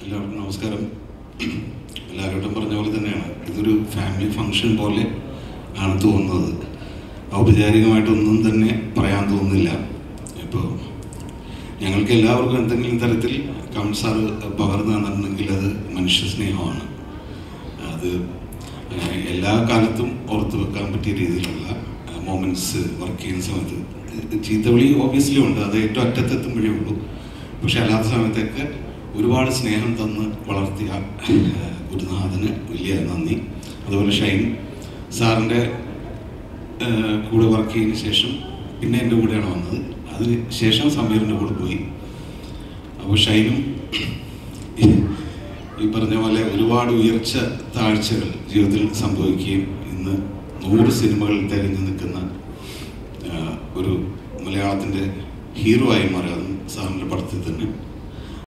എല്ലാവർക്കും നമസ്കാരം എല്ലാവരോടും പറഞ്ഞ പോലെ തന്നെയാണ് ഇതൊരു ഫാമിലി ഫംഗ്ഷൻ പോലെ ആണ് തോന്നുന്നത് ഔപചാരികമായിട്ടൊന്നും തന്നെ പറയാൻ തോന്നുന്നില്ല ഇപ്പോൾ ഞങ്ങൾക്ക് എല്ലാവർക്കും എന്തെങ്കിലും തരത്തിൽ കമൽ സാറ് പകർന്നു തന്നിട്ടുണ്ടെങ്കിൽ അത് മനുഷ്യ സ്നേഹമാണ് അത് ഏഹ്, എല്ലാ കാലത്തും ഓർത്ത് വെക്കാൻ പറ്റിയ രീതിയിലുള്ള മൊമെൻറ്റ്സ് വർക്ക് ചെയ്യുന്ന സമയത്ത് ചീത്തവിളി ഓബിയസ്ലി ഉണ്ട് അത് ഏറ്റവും അറ്റത്തെത്തുമ്പോഴേ ഉള്ളൂ പക്ഷെ അല്ലാത്ത സമയത്തൊക്കെ ഒരുപാട് സ്നേഹം തന്ന് വളർത്തിയ ഏഹ്, ഗുരുനാഥന് വലിയ നന്ദി അതുപോലെ ഷൈൻ സാറിൻ്റെ ഏഹ്, കൂടെ വർക്ക് ചെയ്തതിന് ശേഷം പിന്നെ എൻ്റെ കൂടെയാണ് വന്നത് അതിന് ശേഷം സമീറിൻ്റെ കൂടെ പോയി അപ്പോൾ ഷൈനും ഈ പറഞ്ഞ പോലെ ഒരുപാട് ഉയർച്ച താഴ്ചകൾ ജീവിതത്തിൽ സംഭവിക്കുകയും ഇന്ന് നൂറ് സിനിമകൾ തിരഞ്ഞു നിൽക്കുന്ന ആ, ഒരു മലയാളത്തിൻ്റെ ഹീറോ ആയി മാറിയതും സാറിൻ്റെ പടത്തിൽ തന്നെ